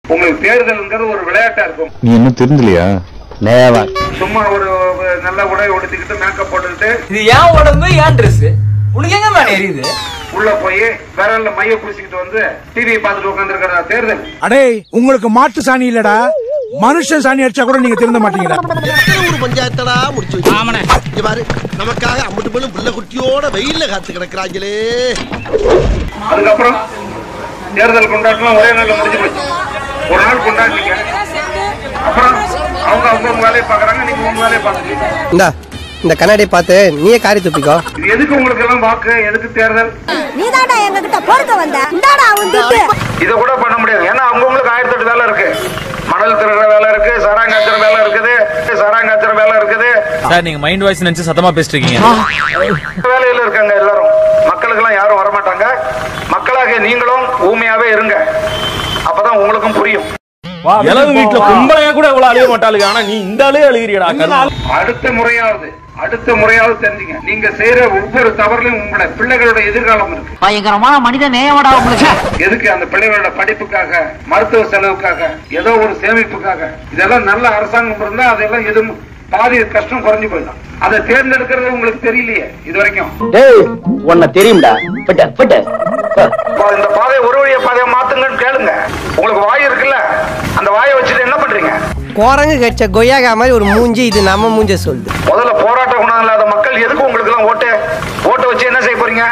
உங்களுக்கு தேர்தல்ங்கிறது ஒரு விளையாட்டா இருக்கும் நீ இன்னும் திருந்தலையா நேவா சும்மா ஒரு ஒரு நல்ல உடை உடுத்திக்கிட்டு மேக்கப் போட்டுக்கிட்டு இது ஏன் உடம்பு ஏன் ட்ரெஸ் உனக்கு எங்க மேன் எரியுது உள்ள போய் விரல்ல மைய பூசிக்கிட்டு வந்து டிவி பார்த்துட்டு உட்காந்துருக்கிற தேர்தல் அடே உங்களுக்கு மாட்டு சாணி இல்லடா மனுஷன் சாணி அடிச்சா கூட நீங்க திருந்த மாட்டீங்கடா ஒரு பஞ்சாயத்தடா முடிச்சு வச்சு இங்க பாரு நமக்காக அம்பட்டு போலும் புள்ள குட்டியோட வெயில்ல காத்து கிடக்குறாங்களே அதுக்கப்புறம் தேர்தல் கொண்டாட்டம் ஒரே நாள்ல முடிஞ்சு போச்சு ஒரு நாள் கொண்டாடுனீங்க அப்புறம் அவங்க அவங்க உங்க வேலையை பாக்குறாங்க நீங்க உங்க வேலையை பாக்குறீங்க இந்தா இந்த கண்ணாடியை பார்த்து நீயே காரி துப்பிக்கோ இது எதுக்கு உங்களுக்கு எல்லாம் வாக்கு எதுக்கு தேர்தல் நீதாடா எங்க கிட்ட பொறுக்க வந்த இந்தாடா அவன் துட்டு இதை கூட பண்ண முடியாது ஏன்னா அவங்கவுங்களுக்கு ஆயிரத்தி எட்டு வேலை இருக்கு மணல் திருடுற வேலை இருக்கு சராங்காச்சுற வேலை இருக்குது சராங்காச்சுற வேலை இருக்குது சார் நீங்க மைண்ட் வாய்ஸ் நினைச்சு சத்தமா பேசிட்டு இருக்கீங்க வேலையில இருக்காங்க எல்லாரும் மக்களுக்கு எல்லாம் யாரும் வரமாட்டாங்க மக்களாக நீங்களும் ஊமையாவே இருங்க அப்பதான் உங்களுக்கும் புரியும் இளவு வீட்டுல கும்பலையா கூட இவ்வளவு அழிய மாட்டாளுங்க ஆனா நீ இந்த ஆளே அழுகிறியடா அடுத்த முறையாவது அடுத்த முறையாவது தெரிஞ்சுங்க நீங்க செய்யற ஒவ்வொரு தவறுலையும் உங்களோட பிள்ளைகளோட எதிர்காலம் இருக்கு பயங்கரமான மனித நேயமடா உங்களுக்கு எதுக்கு அந்த பிள்ளைகளோட படிப்புக்காக மருத்துவ செலவுக்காக ஏதோ ஒரு சேமிப்புக்காக இதெல்லாம் நல்ல அரசாங்கம் இருந்தா அதெல்லாம் எதுவும் பாதி கஷ்டம் குறைஞ்சு போயிடும் அதை தேர்ந்தெடுக்கிறது உங்களுக்கு தெரியலையே இது வரைக்கும் டேய் உன்னை தெரியும்டா பட்ட பட்ட அப்ப இந்த பாதையை ஒரு வழிய பாதையை மாத்துங்கன்னு கேளுங்க உங்களுக்கு வாய் இருக்குல்ல அந்த வாயை வச்சுட்டு என்ன பண்றீங்க குரங்கு கடிச்ச கொய்யாக்கா மாதிரி ஒரு மூஞ்சி இது நம்ம மூஞ்ச சொல்லுது முதல்ல போராட்ட குணம் இல்லாத மக்கள் எதுக்கு உங்களுக்கு எல்லாம் ஓட்டு ஓட்டு வச்சு என்ன செய்ய போறீங்க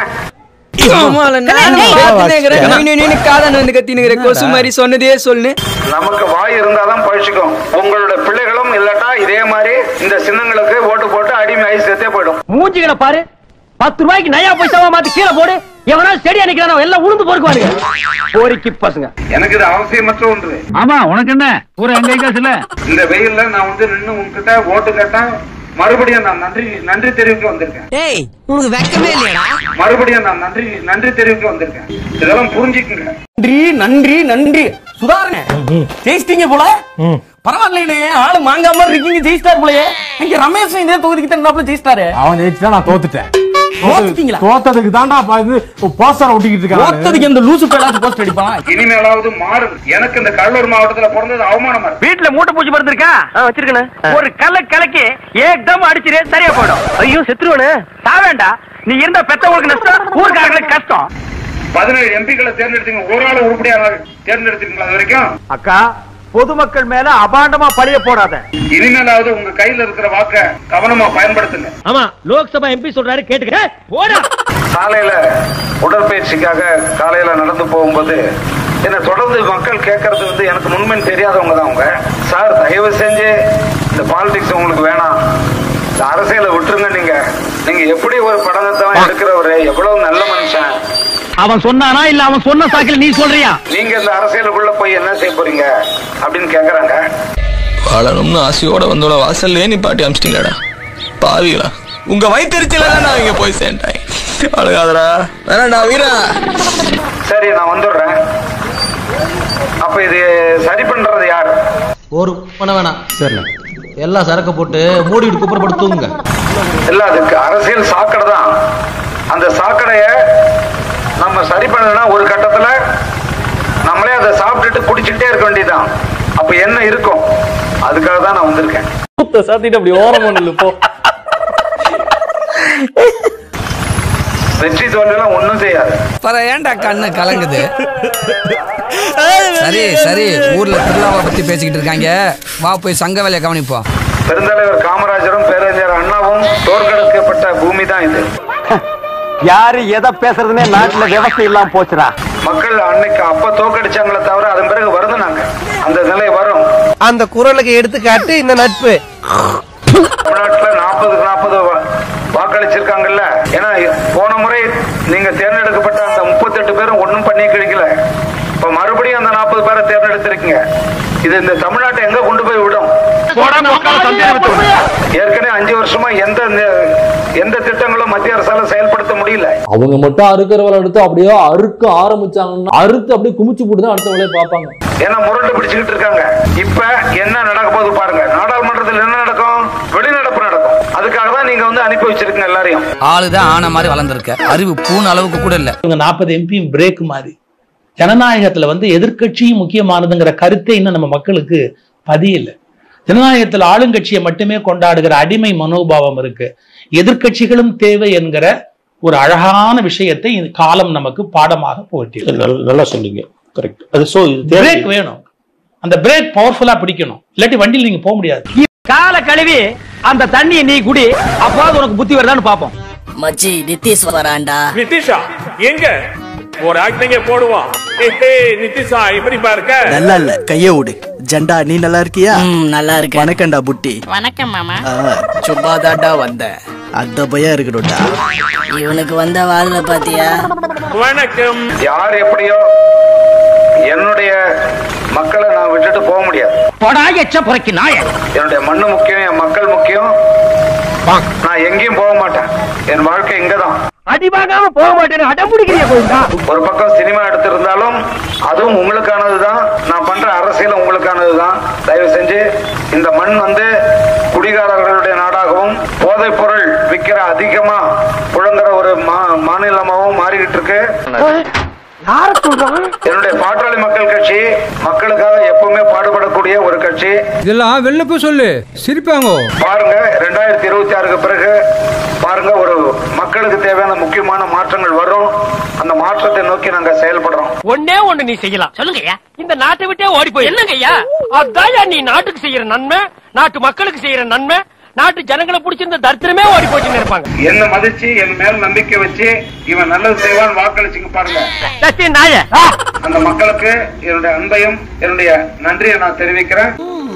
கொசு மாதிரி சொன்னதே சொல்லு நமக்கு வாய் இருந்தாதான் பழிச்சுக்கும் உங்களோட பிள்ளைகளும் இல்லாட்டா இதே மாதிரி இந்த சின்னங்களுக்கு ஓட்டு போட்டு அடிமை ஆகி செத்தே போயிடும் மூஞ்சிகளை பாரு பத்து ரூபாய்க்கு நயா பைசாவா மாத்தி கீழே போடு எவனா செடியா நிக்கிறானோ எல்லாம் உளுந்து பொறுக்குவானுங்க போரிக்கு பசங்க எனக்கு இது அவசியமற்ற ஒன்று ஆமா உனக்கு என்ன பூரா எங்க காசு இல்ல இந்த வெயில்ல நான் வந்து நின்னு உங்ககிட்ட ஓட்டு கேட்டேன் மறுபடியும் நான் நன்றி நன்றி தெரிவிக்க வந்திருக்கேன் ஏய் உனக்கு வெக்கமே இல்லையடா மறுபடியும் நான் நன்றி நன்றி தெரிவிக்க வந்திருக்கேன் இதெல்லாம் புரிஞ்சுக்குங்க நன்றி நன்றி நன்றி சுதாரண ஜெயிச்சிட்டீங்க போல பரவாயில்லையே ஆளு மாங்கா மாதிரி இருக்கீங்க ஜெயிச்சிட்டாரு போலயே இங்க ரமேஷ் இதே தொகுதிக்கு தான் ஜெயிச்சிட்டாரு அவன் ஜெயிச்சுட்டா நான் தோத்துட்டேன் தோத்துட்டீங்களா தோத்ததுக்கு தான்டா இது போஸ்டர் ஒட்டிக்கிட்டு இருக்கான் தோத்ததுக்கு இந்த லூசு பேலாச்சு போஸ்ட் அடிப்பானா இனிமேலாவது மாறும் எனக்கு இந்த கடலூர் மாவட்டத்துல பிறந்தது அவமானமா இருக்கு வீட்டுல மூட்டை பூச்சி பறந்துருக்கா வச்சிருக்கேன் ஒரு கல்ல கலக்கி ஏக்தம் அடிச்சிரு சரியா போயிடும் ஐயோ செத்துருவனு சாவேண்டா நீ இருந்த பெத்தவங்களுக்கு நஷ்டம் ஊருக்காரங்களுக்கு கஷ்டம் பதினேழு எம்பிக்களை தேர்ந்தெடுத்தீங்க ஒரு ஆள் உருப்படியாக தேர்ந்தெடுத்தீங்களா அது வரைக்கும் அக்கா பொதுமக்கள் மேல அபாண்டமா பழிய போடாத இனிமேலாவது உங்க கையில இருக்கிற வாக்க கவனமா பயன்படுத்துங்க ஆமா லோக்சபா எம்பி சொல்றாரு கேட்டுக்க போடா காலையில உடற்பயிற்சிக்காக காலையில நடந்து போகும்போது என்ன தொடர்ந்து மக்கள் கேட்கறது வந்து எனக்கு முன்பின் தெரியாதவங்க தான் அவங்க சார் தயவு செஞ்சு இந்த பாலிடிக்ஸ் உங்களுக்கு வேணாம் இந்த அரசியலை விட்டுருங்க நீங்க நீங்க எப்படி ஒரு படத்தை எடுக்கிறவரு எவ்வளவு நல்ல மனுஷன் அவன் சொன்னானா இல்ல அவன் சொன்ன சாக்கில் நீ சொல்றியா நீங்க இந்த அரசியலுக்குள்ள போய் என்ன செய்ய போறீங்க அப்படின்னு கேக்குறாங்க வாழணும்னு ஆசையோட வந்தோட வாசல்லே நீ பாட்டி அமிச்சிட்டீங்களாடா பாவிகளா உங்க வயிற்றுல தான் நான் இங்க போய் சேர்ந்தேன் அழுகாதடா வேணாண்டா வீரா சரி நான் வந்துடுறேன் அப்ப இது சரி பண்றது யாரு ஒரு பண்ண வேணாம் சரி எல்லாம் சரக்கு போட்டு மூடி விட்டு குப்புறப்பட்டு தூங்குங்க இல்ல அதுக்கு அரசியல் சாக்கடை தான் அந்த சாக்கடைய நம்ம சரி பண்ணணும்னா ஒரு கட்டத்துல நம்மளே அதை சாப்பிட்டுட்டு குடிச்சுக்கிட்டே இருக்க வேண்டியதுதான் அப்ப என்ன இருக்கும் அதுக்காக தான் நான் வந்திருக்கேன் சாத்திட்டு அப்படி ஓரம் பண்ணல போ வெற்றி தோல்வியெல்லாம் ஒண்ணும் செய்யாது பர ஏன்டா கண்ணு கலங்குது சரி சரி ஊர்ல திருவிழாவை பத்தி பேசிக்கிட்டு இருக்காங்க வா போய் சங்க வேலையை கவனிப்போம் பெருந்தலைவர் காமராஜரும் பேரறிஞர் அண்ணாவும் தோற்கடிக்கப்பட்ட பூமி தான் இது யாரு எதை பேசுறதுனே நாட்டுல விவசாயம் இல்லாம போச்சுடா மக்கள் அன்னைக்கு அப்ப தோற்கடிச்சாங்களே தவிர அதன் பிறகு வருதுனாங்க அந்த நிலை வரும் அந்த குரலுக்கு எடுத்துக்காட்டு இந்த நட்பு தமிழ்நாட்டுல நாற்பதுக்கு நாற்பது வாக்களிச்சிருக்காங்கல்ல ஏன்னா போன முறை நீங்க தேர்ந்தெடுக்கப்பட்ட அந்த முப்பத்தெட்டு பேரும் ஒண்ணும் பண்ணி கிடைக்கல இப்ப மறுபடியும் அந்த நாற்பது பேரை தேர்ந்தெடுத்திருக்கீங்க இது இந்த தமிழ்நாட்டை எங்க கொண்டு போய் விடும் ஏற்கனவே அஞ்சு வருஷமா எந்த எந்த திட்டங்களும் மத்திய அரசால செயல்படுத்த முடியல அவங்க மட்டும் அறுக்கிறவளை எடுத்து அப்படியே அறுக்க ஆரம்பிச்சாங்கன்னா அறுத்து அப்படியே குமிச்சு போட்டு தான் அடுத்த வேலையை பார்ப்பாங்க ஏன்னா முரண்டு பிடிச்சுக்கிட்டு இருக்காங்க இப்ப என்ன நடக்க போகுது பாருங்க நாடாளுமன்றத்தில் என்ன நடக்கும் வெளிநடப்பு நடக்கும் அதுக்காக தான் நீங்க வந்து அனுப்பி வச்சிருக்கீங்க எல்லாரையும் ஆளுதான் ஆன மாதிரி வளர்ந்துருக்க அறிவு பூன அளவுக்கு கூட இல்ல இவங்க நாற்பது எம்பியும் பிரேக் மாதிரி ஜனநாயகத்துல வந்து எதிர்க்கட்சியும் முக்கியமானதுங்கிற கருத்தே இன்னும் நம்ம மக்களுக்கு பதியல ஜனநாயகத்தில் ஆளுங்கட்சியை மட்டுமே கொண்டாடுகிற அடிமை மனோபாவம் இருக்கு எதிர்க்கட்சிகளும் தேவை என்கிற ஒரு அழகான விஷயத்தை இந்த காலம் நமக்கு பாடமாக போட்டி நல்லா சொன்னீங்க கரெக்ட் அது சோ பிரேக் வேணும் அந்த பிரேக் பவர்ஃபுல்லா பிடிக்கணும் இல்லாட்டி வண்டியில் நீங்க போக முடியாது கால கழுவி அந்த தண்ணியை நீ குடி அப்போது உனக்கு புத்தி வருதான்னு பாப்போம் மச்சி நிதிஷ் வரான்டா நிதிஷா எங்க ஒரு ஆக்டிங்க போடுவான் ஏய் நிதிஷா எப்படி பாருக்க நல்லா இல்ல கைய விடு ஜண்டா நீ நல்லா இருக்கியா நல்லா இருக்கு வணக்கம்டா புட்டி வணக்கம் மாமா சும்மா தாண்டா வந்தேன் அந்த பயம் இருக்கணும்டா இவனுக்கு வந்த வாழ்ல பாத்தியா வணக்கம் யார் எப்படியோ என்னுடைய மக்களை நான் விட்டுட்டு போக முடியாது போடா எச்ச புறைக்கு நாய என்னுடைய மண்ணு முக்கியம் என் மக்கள் முக்கியம் நான் எங்கேயும் போக மாட்டேன் என் வாழ்க்கை இங்கதான் அடி வாங்காம போக மாட்டேன்னு அடம் பிடிக்கிறிய கோயிந்தா ஒரு பக்கம் சினிமா எடுத்திருந்தாலும் அதுவும் உங்களுக்கானதுதான் நான் பண்ற அரசியல் உங்களுக்கானதுதான் தயவு செஞ்சு இந்த மண் வந்து குடிகாரர்களுடைய நாடாகவும் போதைப் பொருள் விற்கிற அதிகமா புழங்குற ஒரு மா- மாநிலமாகவும் மாறிக்கிட்டு இருக்கு யார சொல்றான் என்னுடைய பாட்டாளி மக்கள் கட்சி மக்களுக்காக எப்பவுமே பாடுபடக்கூடிய ஒரு கட்சி இதெல்லாம் வெளில போய் சொல்லு சிரிப்பாங்க பாருங்க ரெண்டாயிரத்தி இருபத்தி ஆறுக்கு பிறகு பாருங்க ஒரு மக்களுக்கு தேவையான முக்கியமான மாற்றங்கள் வரும் அந்த மாற்றத்தை நோக்கி நாங்க செயல்படுறோம் ஒன்னே ஒண்ணு நீ செய்யலாம் சொல்லுங்கய்யா இந்த நாட்டை விட்டே ஓடி போய் என்னங்கய்யா அதான் நீ நாட்டுக்கு செய்யற நன்மை நாட்டு மக்களுக்கு செய்யற நன்மை நாட்டு ஜனங்களை பிடிச்சிருந்த தரித்திரமே ஓடி போச்சுன்னு இருப்பாங்க என்ன மதிச்சு என் மேல் நம்பிக்கை வச்சு இவன் நல்லது செய்வான் வாக்களிச்சுங்க பாருங்க சத்தி நாய அந்த மக்களுக்கு என்னுடைய அன்பையும் என்னுடைய நன்றியை நான் தெரிவிக்கிறேன்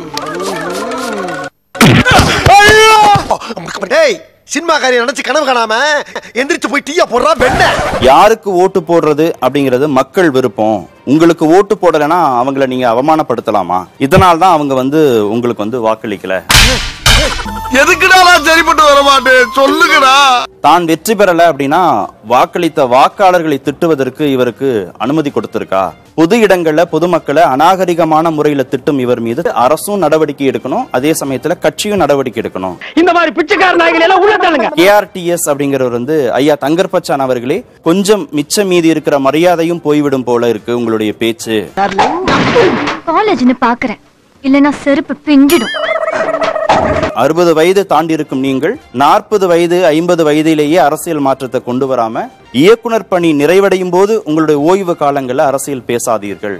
டேய் சினிமா காரியம் நினைச்சு கனவு காணாம எந்திரிச்சு போய் டீயா போடுறா வெண்ண யாருக்கு ஓட்டு போடுறது அப்படிங்கிறது மக்கள் விருப்பம் உங்களுக்கு ஓட்டு போடலைன்னா அவங்கள நீங்க அவமானப்படுத்தலாமா இதனால தான் அவங்க வந்து உங்களுக்கு வந்து வாக்களிக்கல எதுக்குடா நான் சரிப்பட்டு வர மாட்டேன் சொல்லுங்கடா தான் வெற்றி பெறல அப்படின்னா வாக்களித்த வாக்காளர்களை திட்டுவதற்கு இவருக்கு அனுமதி கொடுத்திருக்கா பொது இடங்கள்ல பொதுமக்களை அநாகரிகமான முறையில திட்டும் இவர் மீது அரசும் நடவடிக்கை எடுக்கணும் அதே சமயத்துல கட்சியும் நடவடிக்கை எடுக்கணும் இந்த மாதிரி பிச்சைக்கார நாய்கள் எல்லாம் உள்ள தள்ளுங்க கேஆர்டிஎஸ் அப்படிங்கிறவர் வந்து ஐயா தங்கர்பச்சான் அவர்களே கொஞ்சம் மிச்ச மீதி இருக்கிற மரியாதையும் போய்விடும் போல இருக்கு உங்களுடைய பேச்சு காலேஜ்னு பாக்குறேன் இல்லனா செருப்பு பிஞ்சிடும் அறுபது வயது தாண்டி இருக்கும் நீங்கள் நாற்பது வயது ஐம்பது வயதிலேயே அரசியல் மாற்றத்தை கொண்டு வராம இயக்குனர் பணி நிறைவடையும் போது உங்களுடைய ஓய்வு காலங்களில் அரசியல் பேசாதீர்கள்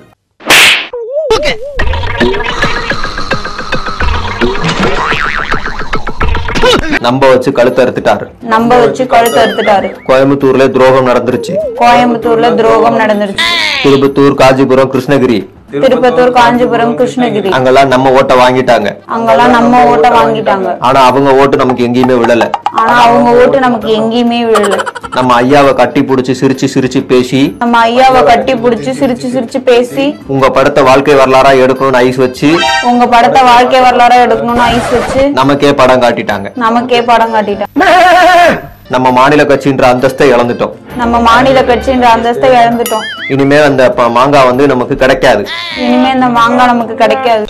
நம்ப வச்சு கழுத்து அறுத்துட்டாரு நம்ப வச்சு கழுத்து அறுத்துட்டாரு கோயம்புத்தூர்ல துரோகம் நடந்துருச்சு கோயம்புத்தூர்ல துரோகம் நடந்துருச்சு திருப்பத்தூர் காஞ்சிபுரம் கிருஷ்ணகிரி திருப்பத்தூர் காஞ்சிபுரம் கிருஷ்ணகிரி அங்கெல்லாம் நம்ம ஓட்ட வாங்கிட்டாங்க அங்கெல்லாம் நம்ம ஓட்ட வாங்கிட்டாங்க ஆனா அவங்க ஓட்டு நமக்கு எங்கேயுமே விழல ஆனா அவங்க ஓட்டு நமக்கு எங்கேயுமே விழல நம்ம ஐயாவை கட்டி புடிச்சு சிரிச்சு சிரிச்சு பேசி நம்ம ஐயாவை கட்டி புடிச்சு சிரிச்சு சிரிச்சு பேசி உங்க படத்தை வாழ்க்கை வரலாறா எடுக்கணும்னு ஐஸ் வச்சு உங்க படத்தை வாழ்க்கை வரலாறா எடுக்கணும்னு ஐஸ் வச்சு நமக்கே படம் காட்டிட்டாங்க நமக்கே படம் காட்டிட்டாங்க நம்ம மாநில கட்சின்ற அந்தஸ்தை இழந்துட்டோம் நம்ம மாநில கட்சின்ற அந்தஸ்தை இழந்துட்டோம் இனிமே அந்த ப- மாங்காய் வந்து நமக்கு கிடைக்காது இனிமே இந்த மாங்காய் நமக்கு கிடைக்காது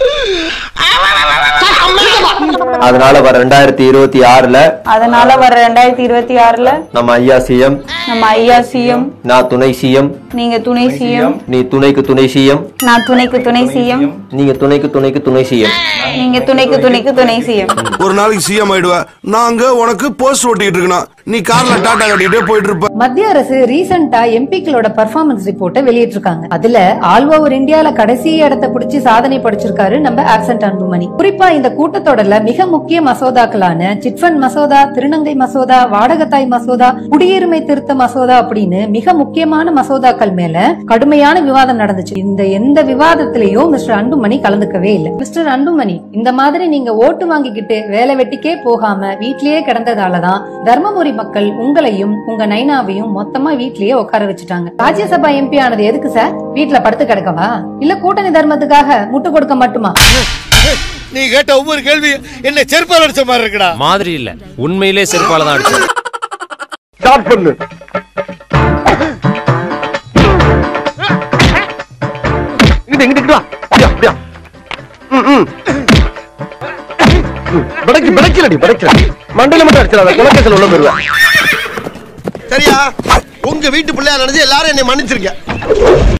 அதனால வர ரெண்டாயிரத்தி இருபத்தி ஆறுல அதனால வர ரெண்டாயிரத்தி இருபத்தி ஆறுல நம்ம ஐயா சிஎம் நம்ம ஐயா சிஎம் நான் துணை சிஎம் நீங்க துணை சிஎம் நீ துணைக்கு துணை சிஎம் நான் துணைக்கு துணை சிஎம் நீங்க துணைக்கு துணைக்கு துணை சிஎம் நீங்க துணைக்கு துணைக்கு துணை சிஎம் ஒரு நாளைக்கு சிஎம் ஆயிடுவ நாங்க உனக்கு போஸ்ட் ஓட்டிட்டு இருக்கணும் நீ கார்ல டாடா கட்டிட்டே போயிட்டு இருப்ப மத்திய அரசு ரீசெண்டா எம்பிக்களோட பர்ஃபார்மன்ஸ் ரிப்போர்ட்டை வெளியிட்டிருக்காங்க அதுல ஆல் ஓவர் இந்தியால கடைசி இடத்தை பிடிச்சி சாதனை படிச்சிருக்காரு நம்ம ஆப்சென்ட் அன்புமணி குறிப்பா இந்த கூட்டத்தொடர்ல மிக முக்கிய மசோதாக்களான சிட்ஃபண்ட் மசோதா திருநங்கை மசோதா வாடகத்தாய் மசோதா குடியுரிமை திருத்த மசோதா அப்படின்னு மிக முக்கியமான மசோதாக்கள் மேல கடுமையான விவாதம் நடந்துச்சு இந்த எந்த விவாதத்திலையும் மிஸ்டர் அன்புமணி கலந்துக்கவே இல்லை மிஸ்டர் அன்புமணி இந்த மாதிரி நீங்க ஓட்டு வாங்கிக்கிட்டு வேலை வெட்டிக்கே போகாம வீட்லயே கிடந்ததாலதான் தர்மபுரி மக்கள் உங்களையும் உங்க நைனாவையும் மொத்தமா வீட்லயே உட்கார வச்சுட்டாங்க ராஜ்யசபா எம்பி ஆனது எதுக்கு சார் வீட்ல படுத்து கிடக்கவா இல்ல கூட்டணி தர்மத்துக்காக முட்டு கொடுக்க மட்டுமா நீ கேட்ட ஒவ்வொரு கேள்வி என்ன செருப்பால் அடிச்ச மாதிரி இருக்குடா மாதிரி இல்ல உண்மையிலே செருப்பால தான் அடிச்சேன் ஸ்டார்ட் பண்ணு இங்கிட்டு இங்கிட்டு வா அப்படியா அப்படியா ம், ம். படைக்கு படைக்கலடி படைக்கல மண்டையில மட்டும் அடிச்சிடாத குலக்கத்தில் உள்ள போயிருவேன் சரியா உங்க வீட்டு பிள்ளையா நினைச்சு எல்லாரும் என்னை மன்னிச்சிருங்க